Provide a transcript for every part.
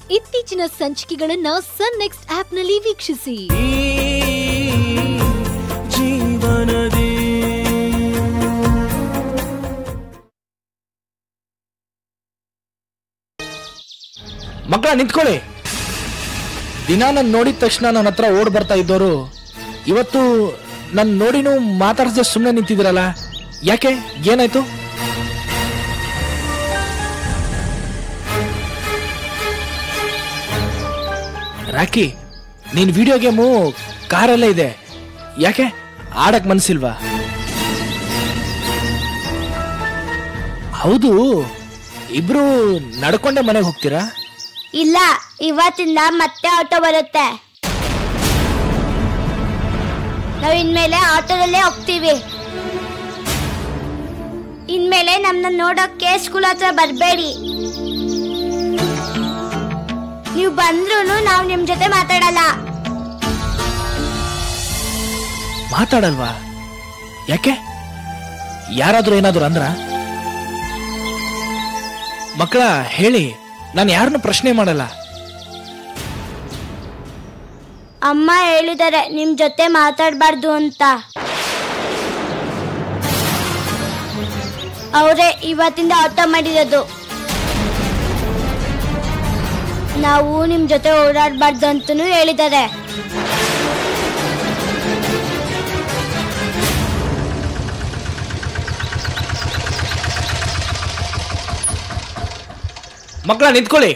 ಇತ್ತೀಚಿನ ಸಂಚಿಕೆಗಳನ್ನ ಸನ್ ನೆಕ್ಸ್ಟ್ ಆಪ್ನಲ್ಲಿ ವೀಕ್ಷಿಸಿ ಜೀವನದಿ ಮಕ್ಕಳ ನಿಂತ್ಕೊಳ್ಳಿ ದಿನ ನಾನು ನೋಡಿದ ತಕ್ಷಣ ನನ್ನ ಹತ್ರ ಓಡ್ ಬರ್ತಾ ಇದ್ದವರು ಇವತ್ತು ನನ್ನ ನೋಡಿನೂ ಮಾತಾಡ್ಸದೆ ಸುಮ್ಮನೆ ನಿಂತಿದ್ದೀರಲ್ಲ ಯಾಕೆ ಏನಾಯ್ತು ರಾಕಿ ನೀನ್ ವಿಡಿಯೋ ಗೇಮು ಕಾರಲ್ಲೇ ಇದೆ ಯಾಕೆ ಆಡಕ್ ಮನ್ಸಿಲ್ವಾ ಹೌದು ಇಬ್ರು ನಡ್ಕೊಂಡೆ ಮನೆಗೆ ಹೋಗ್ತೀರಾ ಇಲ್ಲ ಇವತ್ತಿಂದ ಮತ್ತೆ ಆಟೋ ಬರುತ್ತೆ ನಾವ್ ಇನ್ಮೇಲೆ ಆಟೋದಲ್ಲೇ ಹೋಗ್ತೀವಿ ಇನ್ಮೇಲೆ ನಮ್ನ ನೋಡೋಕೆ ಸ್ಕೂಲ್ ಹತ್ರ ಬರ್ಬೇಡಿ ನೀವು ಬಂದ್ರು ನಾವು ನಿಮ್ ಜೊತೆ ಮಾತಾಡಲ್ಲ ಮಾತಾಡಲ್ವಾ ಯಾಕೆ ಯಾರಾದ್ರೂ ಏನಾದ್ರು ಅಂದ್ರ ಮಕ್ಕಳ ಹೇಳಿ ನಾನು ಯಾರನ್ನು ಪ್ರಶ್ನೆ ಮಾಡಲ್ಲ ಅಮ್ಮ ಹೇಳಿದಾರೆ ನಿಮ್ ಜೊತೆ ಮಾತಾಡ್ಬಾರ್ದು ಅಂತ ಅವರೇ ಇವತ್ತಿಂದ ಆಟೋ ಮಾಡಿರೋದು ನಾವು ನಿಮ್ ಜೊತೆ ಓಡಾಡ್ಬಾರ್ದು ಅಂತನೂ ಹೇಳಿದ್ದಾರೆ ಮಕ್ಕಳ ನಿಂತ್ಕೊಳ್ಳಿ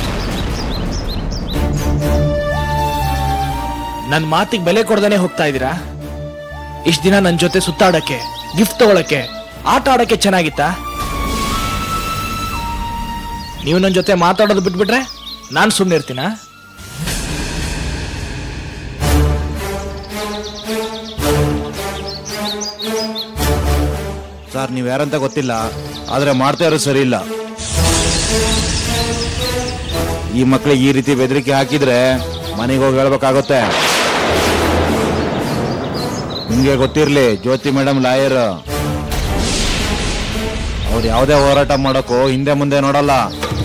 ನನ್ನ ಮಾತಿಗೆ ಬೆಲೆ ಕೊಡ್ದೇನೆ ಹೋಗ್ತಾ ಇದ್ದೀರಾ ಇಷ್ಟ ದಿನ ನನ್ನ ಜೊತೆ ಸುತ್ತಾಡಕ್ಕೆ ಗಿಫ್ಟ್ ತಗೊಳಕ್ಕೆ ಆಟ ಆಡಕ್ಕೆ ಚೆನ್ನಾಗಿತ್ತಾ ನೀವು ನನ್ನ ಜೊತೆ ಮಾತಾಡೋದು ಬಿಟ್ಬಿಟ್ರೆ ನಾನು ಸುಮ್ಮನೆ ಇರ್ತೀನಾ ಸರ್ ನೀವು ಯಾರಂತ ಗೊತ್ತಿಲ್ಲ ಆದರೆ ಮಾಡ್ತಾ ಇರೋದು ಸರಿ ಇಲ್ಲ ಈ ಮಕ್ಳಿಗೆ ಈ ರೀತಿ ಬೆದರಿಕೆ ಹಾಕಿದ್ರೆ ಮನೆಗೆ ಹೋಗಿ ಹೇಳ್ಬೇಕಾಗುತ್ತೆ ನಿಮಗೆ ಗೊತ್ತಿರಲಿ ಜ್ಯೋತಿ ಮೇಡಮ್ ಲಾಯರ್ ಅವ್ರು ಯಾವುದೇ ಹೋರಾಟ ಮಾಡೋಕ್ಕೂ ಹಿಂದೆ ಮುಂದೆ ನೋಡಲ್ಲ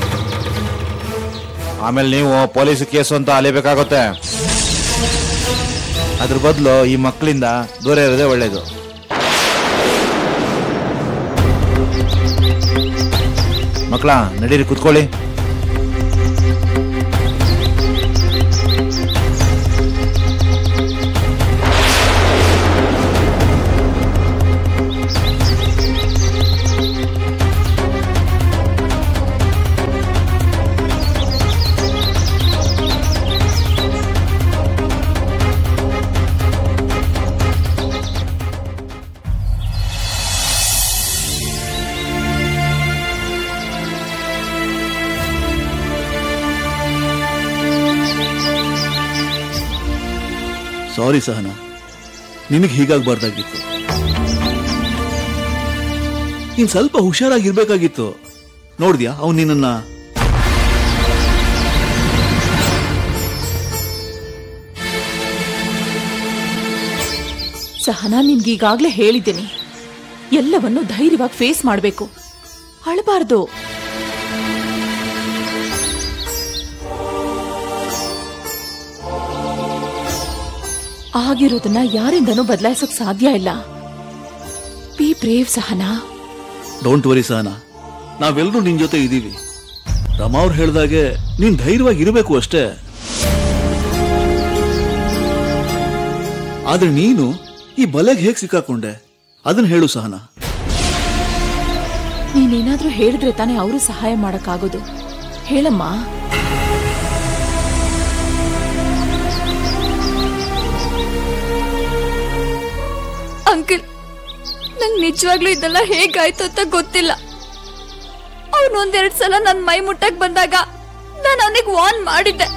ಆಮೇಲೆ ನೀವು ಪೊಲೀಸ್ ಕೇಸು ಅಂತ ಅಲಿಬೇಕಾಗುತ್ತೆ ಅದ್ರ ಬದಲು ಈ ಮಕ್ಕಳಿಂದ ದೂರ ಇರೋದೇ ಒಳ್ಳೇದು ಮಕ್ಕಳ ನಡೀರಿ ಕುತ್ಕೊಳ್ಳಿ ಸಾರಿ ಸಹನ ನಿನಗೆ ಹೀಗಾಗ್ಬಾರ್ದಾಗಿತ್ತು ನೀನ್ ಸ್ವಲ್ಪ ಹುಷಾರಾಗಿರ್ಬೇಕಾಗಿತ್ತು ನೋಡ್ದ್ಯಾ ಅವನ್ ನಿನ್ನ ಸಹನಾ ನಿನ್ಗೀಗಾಗ್ಲೇ ಹೇಳಿದ್ದೀನಿ ಎಲ್ಲವನ್ನು ಧೈರ್ಯವಾಗಿ ಫೇಸ್ ಮಾಡಬೇಕು ಅಳಬಾರ್ದು ಆಗಿರೋದನ್ನ ಯಾರಿಂದನೂ ಬದಲಾಯಿಸೋಕ್ ಸಾಧ್ಯ ಇಲ್ಲ be brave Sahana don't worry Sahana ನಾವೆಲ್ಲರೂ ನಿನ್ ಜೊತೆ ಇದೀವಿ ರಮಾ ಅವ್ರು ಹೇಳ್ದಾಗೆ ನೀನ್ ಧೈರ್ಯವಾಗಿ ಇರಬೇಕು ಅಷ್ಟೇ ಆದ್ರೆ ನೀನು ಈ ಬಲೆಗೆ ಹೇಗ್ ಸಿಕ್ಕಾಕೊಂಡೆ ಅದನ್ನ ಹೇಳು ಸಹನ ನೀನೇನಾದ್ರೂ ಹೇಳಿದ್ರೆ ತಾನೇ ಅವರು ಸಹಾಯ ಮಾಡಕ್ಕಾಗೋದು ಹೇಳಮ್ಮ ಅಂಕಲ್ ನಂಗೆ ನಿಜವಾಗ್ಲೂ ಇದೆಲ್ಲ ಹೇಗಾಯ್ತು ಅಂತ ಗೊತ್ತಿಲ್ಲ ಅವನು ಒಂದೆರಡು ಸಲ ನನ್ನ ಮೈ ಮುಟ್ಟಕ್ ಬಂದಾಗ ನಾನು ಅವನಿಗೆ ವಾರ್ನ್ ಮಾಡಿದ್ದೆ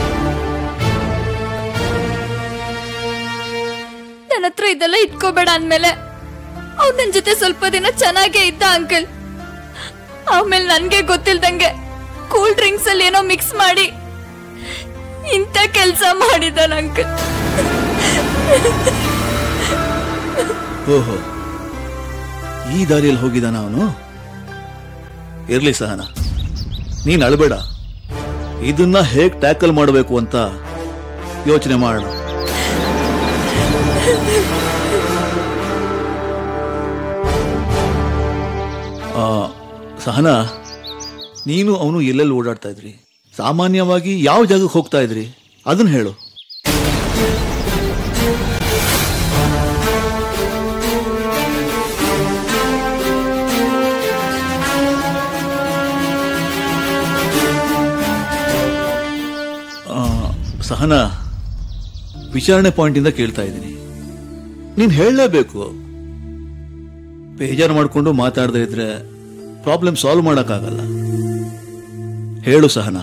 ನನ್ನ ಹತ್ರ ಇದೆಲ್ಲ ಇಟ್ಕೋಬೇಡ ಅಂದ್ಮೇಲೆ ಅವ್ನು ನನ್ನ ಜೊತೆ ಸ್ವಲ್ಪ ದಿನ ಚೆನ್ನಾಗೇ ಇದ್ದ ಅಂಕಲ್ ಆಮೇಲೆ ನನ್ಗೆ ಗೊತ್ತಿಲ್ದಂಗೆ ಕೂಲ್ ಡ್ರಿಂಕ್ಸ್ ಅಲ್ಲಿ ಏನೋ ಮಿಕ್ಸ್ ಮಾಡಿ ಇಂಥ ಕೆಲಸ ಮಾಡಿದ್ದಾನ ಅಂಕಲ್ ಓಹೋ ಈ ದಾರಿಯಲ್ಲಿ ಹೋಗಿದ್ದಾನ ಅವನು ಇರ್ಲಿ ಸಹನ ನೀನ್ ಅಳಬೇಡ ಇದನ್ನ ಹೇಗ್ ಟ್ಯಾಕಲ್ ಮಾಡಬೇಕು ಅಂತ ಯೋಚನೆ ಮಾಡೋಣ ಆ, ಸಹನಾ ನೀನು ಅವನು ಎಲ್ಲೆಲ್ಲಿ ಓಡಾಡ್ತಾ ಇದ್ರಿ ಸಾಮಾನ್ಯವಾಗಿ ಯಾವ ಜಾಗಕ್ಕೆ ಹೋಗ್ತಾ ಇದ್ರಿ ಅದನ್ನ ಹೇಳು ಆ, ಸಹನಾ ವಿಚಾರಣೆ ಪಾಯಿಂಟಿಂದ ಕೇಳ್ತಾ ಇದ್ದೀನಿ ನೀನು ಹೇಳಲೇಬೇಕು ಬೇಜಾರು ಮಾಡಿಕೊಂಡು ಮಾತಾಡದೇ ಇದ್ರೆ ಪ್ರಾಬ್ಲಮ್ ಸಾಲ್ವ್ ಮಾಡೋಕ್ಕಾಗಲ್ಲ ಹೇಳು ಸಹನಾ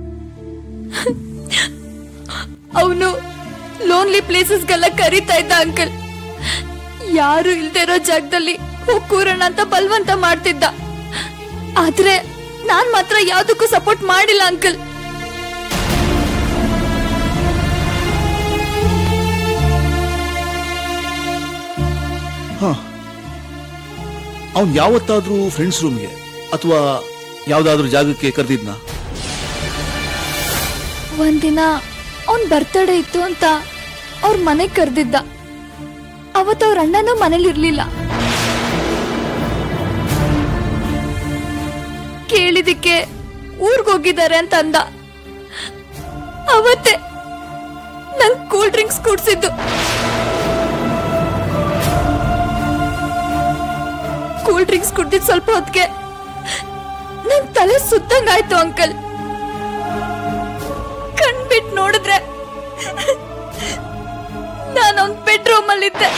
ಅವನು ಲೋನ್ಲಿ ಪ್ಲೇಸಸ್ಗೆಲ್ಲ ಕರೀತಾ ಇದ್ದ ಅಂಕಲ್ ಯಾರು ಇಲ್ದೇ ಇರೋ ಜಾಗದಲ್ಲಿ ಹೋಗ್ ಕೂರೋಣ ಅಂತ ಬಲ್ವಂತ ಮಾಡ್ತಿದ್ದ ಆದ್ರೆ ನಾನ್ ಮಾತ್ರ ಯಾವ್ದಕ್ಕೂ ಸಪೋರ್ಟ್ ಮಾಡಿಲ್ಲ ಅಂಕಲ್ ಅವ್ನು ಯಾವತ್ತಾದ್ರೂ ಫ್ರೆಂಡ್ಸ್ ರೂಮ್ಗೆ ಅಥವಾ ಯಾವ್ದಾದ್ರೂ ಜಾಗಕ್ಕೆ ಕರೆದಿದ್ನಾ ಒಂದಿನ ಅವನ್ ಬರ್ತಡೇ ಇತ್ತು ಅಂತ ಅವ್ರ ಮನೆಗ್ ಕರೆದಿದ್ದ ಅವತ್ತು ಅವ್ರ ಅಣ್ಣನೂ ಮನೇಲಿ ಇರ್ಲಿಲ್ಲ ಕೇಳಿದಿಕ್ಕೆ ಊರ್ಗ್ ಹೋಗಿದ್ದಾರೆ ಅಂತ ಅಂದ ಅವತ್ತೇ ನಂಗ್ ಕೂಲ್ ಡ್ರಿಂಕ್ಸ್ ಕುಡ್ಸಿದ್ದು ಕೂಲ್ ಡ್ರಿಂಕ್ಸ್ ಕುಡ್ದಿದ್ ಸ್ವಲ್ಪ ಹೊತ್ತಿಗೆ ನನ್ ತಲೆ ಸುತ್ತಂಗಾಯ್ತು ಅಂಕಲ್ ಕಣ್ಬಿಟ್ ನೋಡಿದ್ರೆ ನಾನು ಅವ್ನ್ ಬೆಡ್ರೂಮ್ ಅಲ್ಲಿದ್ದೆ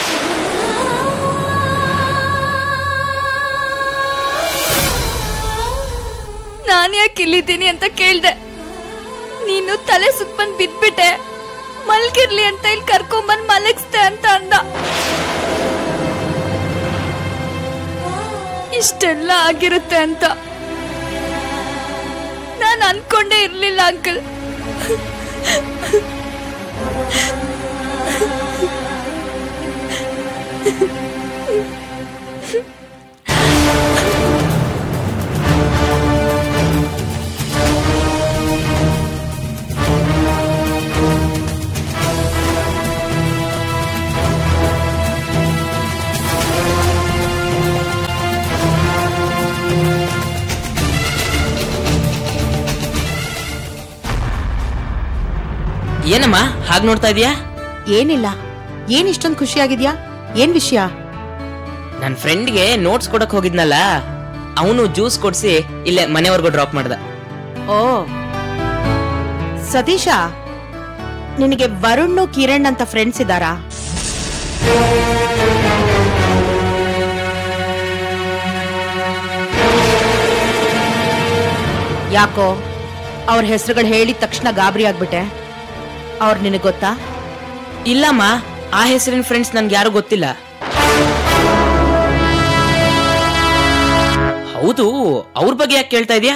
ನಾನು ಯಾಕೆ ಇಲ್ಲಿದ್ದೀನಿ ಅಂತ ಕೇಳ್ದೆ ನೀನು ತಲೆ ಸುತ್ತಬಂದ್ ಬಿದ್ಬಿಟ್ಟೆ ಮಲ್ಗಿರ್ಲಿ ಅಂತ ಇಲ್ಲಿ ಕರ್ಕೊಂಬಂದ್ ಮಲಗಿಸ್ದೆ ಅಂತ ಅಂದ ಇಷ್ಟೆಲ್ಲ ಆಗಿರುತ್ತೆ ಅಂತ ನಾನು ಅನ್ಕೊಂಡೇ ಇರ್ಲಿಲ್ಲ ಅಂಕಲ್ ಏನಮ್ಮ ಹಾಗ್ ನೋಡ್ತಾ ಇದೀಯಾ ಏನಿಲ್ಲ ಏನ್ ಇಷ್ಟೊಂದು ಖುಷಿಯಾಗಿದ್ಯಾ ಏನ್ ವಿಷಯ ನನ್ ಫ್ರೆಂಡ್ಗೆ ನೋಟ್ಸ್ ಕೊಡಕ್ ಹೋಗಿದ್ನಲ್ಲ ಅವನು ಜ್ಯೂಸ್ ಕೊಡ್ಸಿ ಇಲ್ಲೇ ಮನೆವರೆಗೂ ಡ್ರಾಪ್ ಮಾಡ್ದ ಓ ಸತೀಶ ನಿನಗೆ ವರುಣ್ ಕಿರಣ್ ಅಂತ ಫ್ರೆಂಡ್ಸ್ ಇದ್ದಾರಾ ಯಾಕೋ ಅವ್ರ ಹೆಸರುಗಳು ಹೇಳಿದ ತಕ್ಷಣ ಗಾಬರಿ ಆಗ್ಬಿಟ್ಟೆ ಅವ್ರು ನಿನಗೆ ಗೊತ್ತಾ ಇಲ್ಲಮ್ಮ ಆ ಹೆಸರಿನ ಫ್ರೆಂಡ್ಸ್ ನನ್ಗೆ ಯಾರು ಗೊತ್ತಿಲ್ಲ ಹೌದು ಅವ್ರ ಬಗ್ಗೆ ಯಾಕೆ ಕೇಳ್ತಾ ಇದೀಯಾ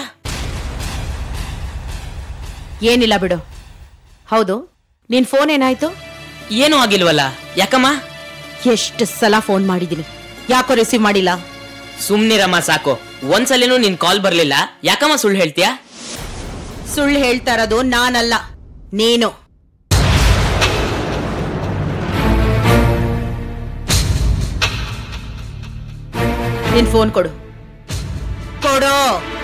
ಏನಿಲ್ಲ ಬಿಡು ಹೌದು ನಿನ್ ಫೋನ್ ಏನಾಯ್ತು ಏನೂ ಆಗಿಲ್ವಲ್ಲ ಯಾಕಮ್ಮ ಎಷ್ಟು ಸಲ ಫೋನ್ ಮಾಡಿದೀನಿ ಯಾಕೋ ರಿಸೀವ್ ಮಾಡಿಲ್ಲ ಸುಮ್ನಿರಮ್ಮ ಸಾಕು ಒಂದ್ಸಲಿನೂ ನಿನ್ ಕಾಲ್ ಬರ್ಲಿಲ್ಲ ಯಾಕಮ್ಮ ಸುಳ್ಳು ಹೇಳ್ತೀಯಾ ಸುಳ್ಳು ಹೇಳ್ತಾ ಇರೋದು ನಾನಲ್ಲ ನೀನು ನಿನ್ ಫೋನ್ ಕೊಡು ಕೊಡು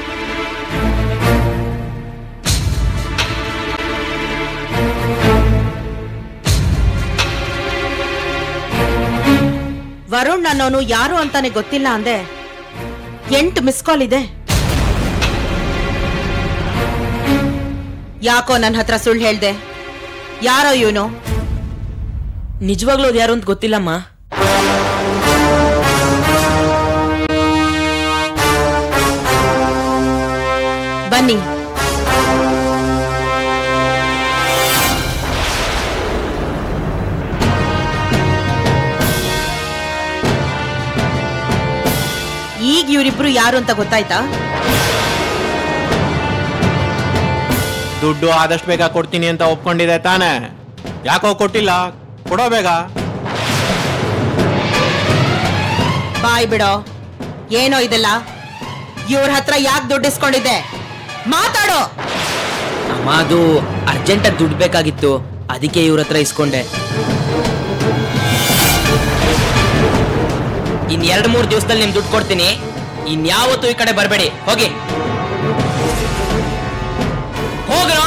ವರುಣ್ ಅನ್ನೋನು ಯಾರು ಅಂತಾನೆ ಗೊತ್ತಿಲ್ಲ ಅಂದೆ ಎಂಟು ಮಿಸ್ ಕಾಲ್ ಇದೆ ಯಾಕೋ ನನ್ನ ಹತ್ರ ಸುಳ್ಳು ಹೇಳ್ದೆ ಯಾರೋ ಇವನು ನಿಜವಾಗ್ಲೂ ಅದು ಯಾರು ಅಂತ ಗೊತ್ತಿಲ್ಲಮ್ಮ ಬನ್ನಿ ಈಗ ಇವರಿಬ್ರು ಯಾರು ಅಂತ ಗೊತ್ತಾಯ್ತಾ ದುಡ್ಡು ಆದಷ್ಟು ಬೇಗ ಕೊಡ್ತೀನಿ ಅಂತ ಒಪ್ಕೊಂಡಿದೆ ತಾನೇ ಯಾಕೋ ಕೊಟ್ಟಿಲ್ಲ ಕೊಡೋ ಬೇಗ ಬಾಯ್ ಬಿಡೋ ಏನೋ ಇದೆಲ್ಲ ಇವ್ರ ಹತ್ರ ಯಾಕೆ ದುಡ್ಡು ಇಸ್ಕೊಂಡಿದ್ದೆ ಮಾತಾಡೋ ಅಮ್ಮ ಅದು ಅರ್ಜೆಂಟಾಗಿ ದುಡ್ಡು ಬೇಕಾಗಿತ್ತು ಅದಕ್ಕೆ ಇವ್ರ ಹತ್ರ ಇಸ್ಕೊಂಡೆ ಇನ್ ಎರಡ್ ಮೂರ್ ದಿವಸದಲ್ಲಿ ನಿಮ್ ದುಡ್ಡು ಕೊಡ್ತೀನಿ ಇನ್ಯಾವತ್ತೂ ಈ ಕಡೆ ಬರಬೇಡಿ ಹೋಗಿ ಹೋಗ್ರೋ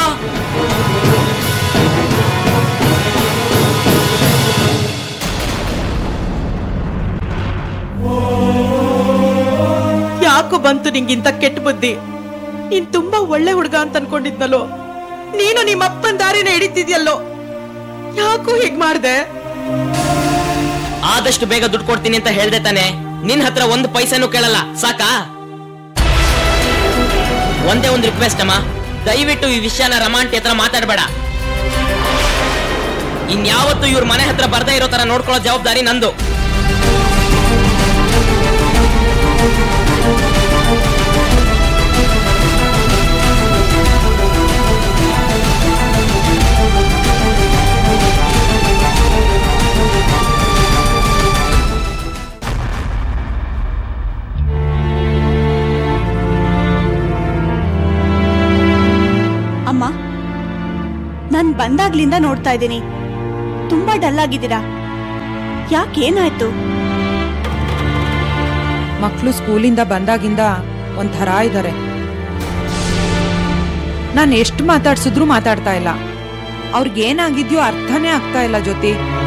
ಯಾಕೋ ಬಂತು ನಿಂಗಿಂತ ಕೆಟ್ಟ ಬುದ್ಧಿ ನೀನ್ ತುಂಬಾ ಒಳ್ಳೆ ಹುಡುಗ ಅಂತ ಅನ್ಕೊಂಡಿದ್ನಲ್ಲೋ ನೀನು ನಿಮ್ಮ ಅಪ್ಪನ ದಾರಿನ ಹಿಡಿತಿದ್ಯಲ್ಲೋ ಯಾಕೋ ಹೀಗ್ ಮಾಡ್ದೆ ಆದಷ್ಟು ಬೇಗ ದುಡ್ಡು ಕೊಡ್ತೀನಿ ಅಂತ ಹೇಳ್ದೆ ತಾನೆ ನಿನ್ ಹತ್ರ ಒಂದು ಪೈಸೆನೂ ಕೇಳಲ್ಲ ಸಾಕಾ ಒಂದೇ ಒಂದು ರಿಕ್ವೆಸ್ಟ್ ಅಮ್ಮ ದಯವಿಟ್ಟು ಈ ವಿಷಯನ ರಮಾಂಟಿ ಹತ್ರ ಮಾತಾಡಬೇಡ ಇನ್ಯಾವತ್ತು ಇವ್ರ ಮನೆ ಹತ್ರ ಬರ್ದೇ ಇರೋ ತರ ನೋಡ್ಕೊಳ್ಳೋ ಜವಾಬ್ದಾರಿ ನಂದು ಅಮ್ಮ ನಾನ್ ಬಂದಾಗ್ಲಿಂದ ನೋಡ್ತಾ ಇದ್ದೀನಿ ತುಂಬಾ ಡಲ್ ಆಗಿದ್ದೀರಾ ಯಾಕೇನಾಯ್ತು ಮಕ್ಕಳು ಸ್ಕೂಲಿಂದ ಬಂದಾಗಿಂದ ಒಂಥರ ಇದ್ದಾರೆ ನಾನು ಎಷ್ಟು ಮಾತಾಡ್ಸಿದ್ರು ಮಾತಾಡ್ತಾ ಇಲ್ಲ ಅವ್ರಿಗೇನಾಗಿದ್ಯೋ ಅರ್ಥನೇ ಆಗ್ತಾ ಇಲ್ಲ ಜೊತೆ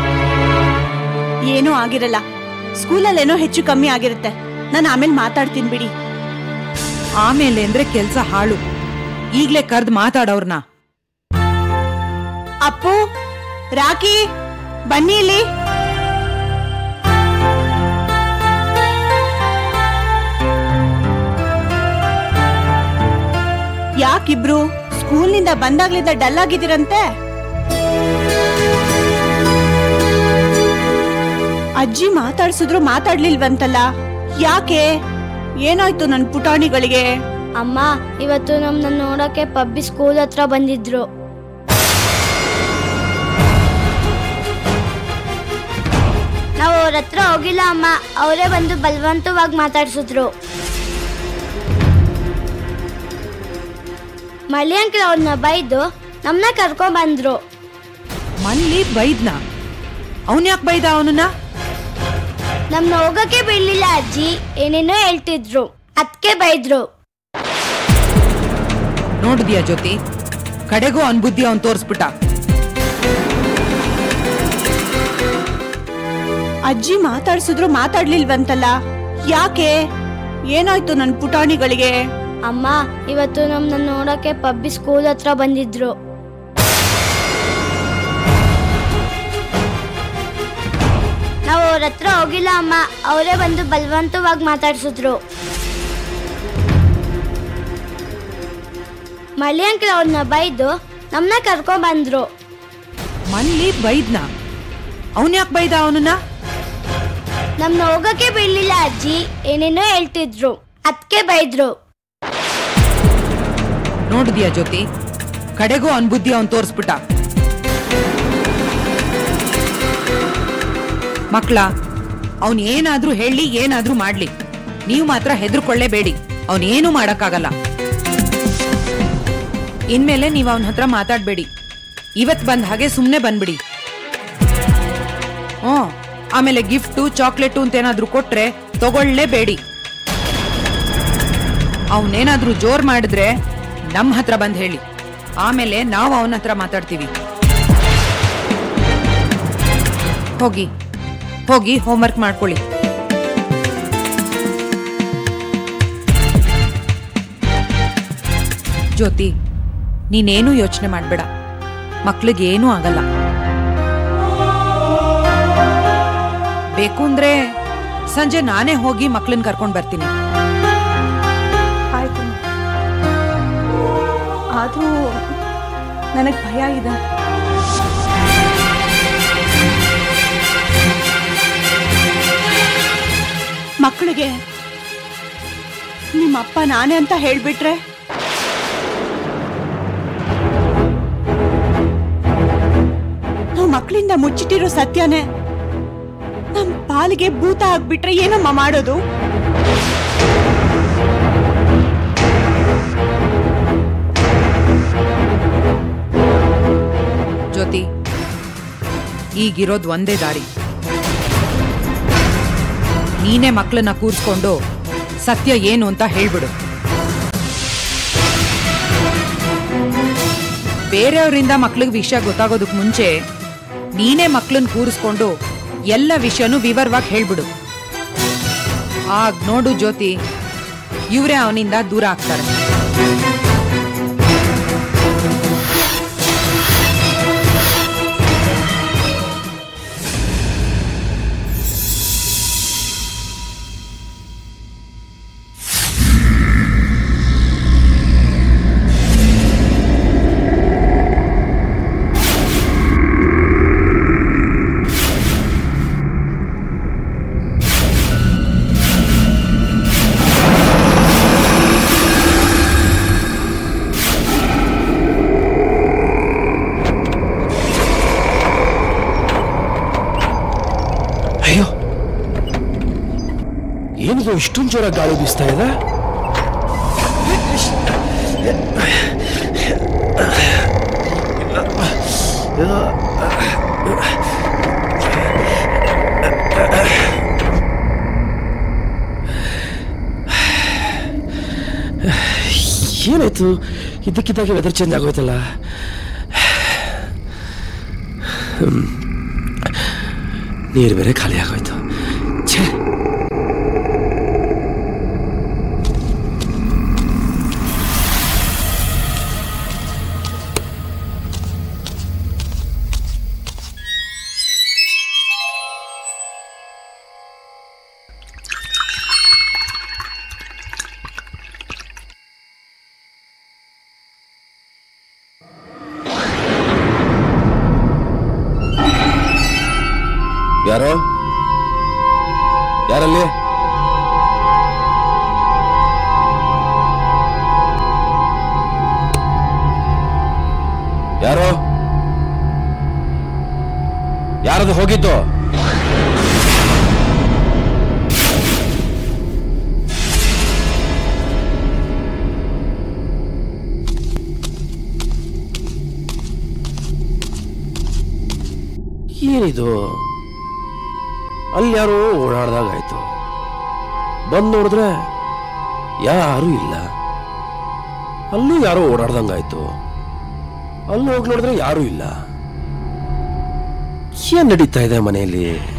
ಏನೂ ಆಗಿರಲ್ಲ ಸ್ಕೂಲಲ್ಲೇನೋ ಹೆಚ್ಚು ಕಮ್ಮಿ ಆಗಿರುತ್ತೆ ನಾನು ಆಮೇಲೆ ಮಾತಾಡ್ತೀನಿ ಬಿಡಿ ಆಮೇಲೆ ಅಂದ್ರೆ ಕೆಲ್ಸ ಹಾಳು ಈಗ್ಲೇ ಕರ್ದ್ ಮಾತಾಡೋರ್ನ ಅಪ್ಪು ರಾಕಿ ಬನ್ನಿ ಇಲ್ಲಿ ಯಾಕಿಬ್ರು ಸ್ಕೂಲ್ನಿಂದ ಬಂದಾಗ್ಲಿಂದ ಡಲ್ ಆಗಿದ್ದೀರಂತೆ ಅಜ್ಜಿ ಮಾತಾಡ್ಸಿದ್ರು ಮಾತಾಡ್ಲಿಲ್ವಂತಲ್ಲ ಯಾಕೆ ಏನಾಯ್ತು ನನ್ ಪುಟಾಣಿಗಳಿಗೆ ಅಮ್ಮ ಇವತ್ತು ನಮ್ಮನ್ನ ನೋಡಕ್ಕೆ ಪಬ್ಬಿ ಸ್ಕೂಲ್ ಹತ್ರ ಬಂದಿದ್ರು ನಾವು ಅವ್ರ ಹತ್ರ ಹೋಗಿಲ್ಲ ಅಮ್ಮ ಅವರೇ ಬಂದು ಬಲವಂತವಾಗಿ ಮಾತಾಡ್ಸಿದ್ರು ಮಳಿ ಅಂಕಲ್ ಅವ್ರನ್ನ ಬೈದು ನಮ್ಮನ್ನ ಕರ್ಕೊಂಡ್ ಬಂದ್ರು ಮನ್ಲಿ ಬೈದ್ನ ಅವನ್ ಯಾಕೆ ಬೈದ ಅವನನ್ನ ನಮ್ನ ಹೋಗಕ್ಕೆ ಬಿಡ್ಲಿಲ್ಲ ಅಜ್ಜಿ ಏನೇನೋ ಹೇಳ್ತಿದ್ರು ಅದಕ್ಕೆ ಬೈದ್ರು ನೋಡಿದ್ಯಾ ಜ್ಯೋತಿ ಕಡೆಗೂ ಅವನ್ ಬುದ್ಧಿ ಅವನ್ ತೋರ್ಸ್ಬಿಟ್ಟ ಅಜ್ಜಿ ಮಾತಾಡ್ಸಿದ್ರು ಮಾತಾಡ್ಲಿಲ್ವಂತಲ್ಲ ಯಾಕೆ ಏನಾಯ್ತು ನನ್ ಪುಟಾಣಿಗಳಿಗೆ ಅಮ್ಮ ಇವತ್ತು ನಮ್ಮನ್ನ ನೋಡಕ್ಕೆ ಪಬ್ಬಿ ಸ್ಕೂಲ್ ಹತ್ರ ಬಂದಿದ್ರು ನಾವು ಅವ್ರ ಹತ್ರ ಹೋಗಿಲ್ಲ ಅಮ್ಮ ಅವರೇ ಬಂದು ಬಲವಂತವಾಗಿ ಮಾತಾಡ್ಸಿದ್ರು ಮಳಿ ಅಂಕಲ್ ಅವ್ರನ್ನ ಬೈದು ನಮ್ಮನ್ನ ಕರ್ಕೊಂಡ್ ಬಂದ್ರು ಮನ್ಲಿ ಬೈದ್ನ ಅವನ್ ಯಾಕೆ ಬೈದ ಅವನನ್ನ ನಮ್ನ ಹೋಗಕ್ಕೆ ಬಿಡ್ಲಿಲ್ಲ ಅಜ್ಜಿ ಏನೇನೋ ಹೇಳ್ತಿದ್ರು ಅದಕ್ಕೆ ಬೈದ್ರು ನೋಡಿದ್ಯಾ ಜ್ಯೋತಿ ಕಡೆಗೂ ಅವನ್ ಬುದ್ಧಿ ಅವನ್ ತೋರ್ಸ್ಬಿಟ್ಟ ಮಕ್ಳ ಅವನ್ ಏನಾದ್ರೂ ಹೇಳಿ ಏನಾದ್ರೂ ಮಾಡ್ಲಿ ನೀವು ಮಾತ್ರ ಹೆದರ್ಕೊಳ್ಳೇಬೇಡಿ ಅವನ್ ಏನೂ ಮಾಡಕ್ಕಾಗಲ್ಲ ಇನ್ಮೇಲೆ ನೀವು ಅವನ ಹತ್ರ ಮಾತಾಡ್ಬೇಡಿ ಇವತ್ ಬಂದ ಹಾಗೆ ಸುಮ್ನೆ ಬಂದ್ಬಿಡಿ ಹ್ಞೂ ಆಮೇಲೆ ಗಿಫ್ಟು ಚಾಕ್ಲೇಟು ಅಂತ ಏನಾದ್ರೂ ಕೊಟ್ರೆ ತಗೊಳ್ಳೇಬೇಡಿ ಅವನೇನಾದ್ರೂ ಜೋರ್ ಮಾಡಿದ್ರೆ ನಮ್ಮ ಹತ್ರ ಬಂದ್ ಹೇಳಿ ಆಮೇಲೆ ನಾವು ಅವನ ಹತ್ರ ಮಾತಾಡ್ತೀವಿ ಹೋಗಿ ಹೋಗಿ ಹೋಮ್ವರ್ಕ್ ಮಾಡ್ಕೊಳ್ಳಿ ಜ್ಯೋತಿ ನೀನೇನು ಯೋಚನೆ ಮಾಡ್ಬೇಡ ಮಕ್ಳಿಗೆ ಏನೂ ಆಗಲ್ಲ ಬೇಕು ಅಂದ್ರೆ ಸಂಜೆ ನಾನೇ ಹೋಗಿ ಮಕ್ಳನ್ನ ಕರ್ಕೊಂಡ್ ಬರ್ತೀನಿ ಆಯ್ತು ಆದ್ರೂ ನನಗ್ ಭಯ ಇದೆ ಮಕ್ಕಳಿಗೆ ನಿಮ್ಮಪ್ಪ ನಾನೇ ಅಂತ ಹೇಳ್ಬಿಟ್ರೆ ನಾವು ಮಕ್ಕಳಿಂದ ಮುಚ್ಚಿಟ್ಟಿರೋ ಸತ್ಯನೇ ನಮ್ ಪಾಲಿಗೆ ಭೂತ ಆಗ್ಬಿಟ್ರೆ ಏನಮ್ಮ ಮಾಡೋದು ಈಗಿರೋದು ಒಂದೇ ದಾರಿ ನೀನೇ ಮಕ್ಕಳನ್ನ ಕೂರಿಸ್ಕೊಂಡು ಸತ್ಯ ಏನು ಅಂತ ಹೇಳ್ಬಿಡು ಬೇರೆಯವರಿಂದ ಮಕ್ಳಿಗೆ ವಿಷಯ ಗೊತ್ತಾಗೋದಕ್ ಮುಂಚೆ ನೀನೇ ಮಕ್ಳನ್ನ ಕೂರಿಸ್ಕೊಂಡು ಎಲ್ಲ ವಿಷಯನೂ ವಿವರವಾಗಿ ಹೇಳ್ಬಿಡು ಆಗ ನೋಡು ಜ್ಯೋತಿ ಇವರೇ ಅವನಿಂದ ದೂರ ಆಗ್ತಾರೆ ಅಯ್ಯೋ ಏನಿದು ಇಷ್ಟೊಂದು ಜೋರ ಗಾಳಿ ಬೀಸ್ತಾ ಇದೆ ಏನಾಯ್ತು ಇದ್ದಕ್ಕಿದ್ದಾಗೆ ವೆದರ್ ಚೇಂಜ್ ಆಗೋಯ್ತಲ್ಲ ಹ್ಮ್. ನೀರು ಬೇರೆ ಖಾಲಿ ಆಗೋಯ್ತು ಛೇ ಯಾರೋ ಯಾರಲ್ಲಿ ಯಾರೋ ಯಾರದು ಹೋಗಿದ್ದು ಏನಿದು ಅಲ್ಲಿ ಯಾರೋ ಓಡಾಡ್ದಾಗಾಯ್ತು ಬಂದು ನೋಡಿದ್ರೆ ಯಾರೂ ಇಲ್ಲ ಅಲ್ಲೂ ಯಾರೋ ಓಡಾಡ್ದಂಗಾಯ್ತು ಅಲ್ಲಿ ಹೋಗಿ ನೋಡಿದ್ರೆ ಯಾರೂ ಇಲ್ಲ ಏನ್ ನಡೀತಾ ಇದೆ ಮನೆಯಲ್ಲಿ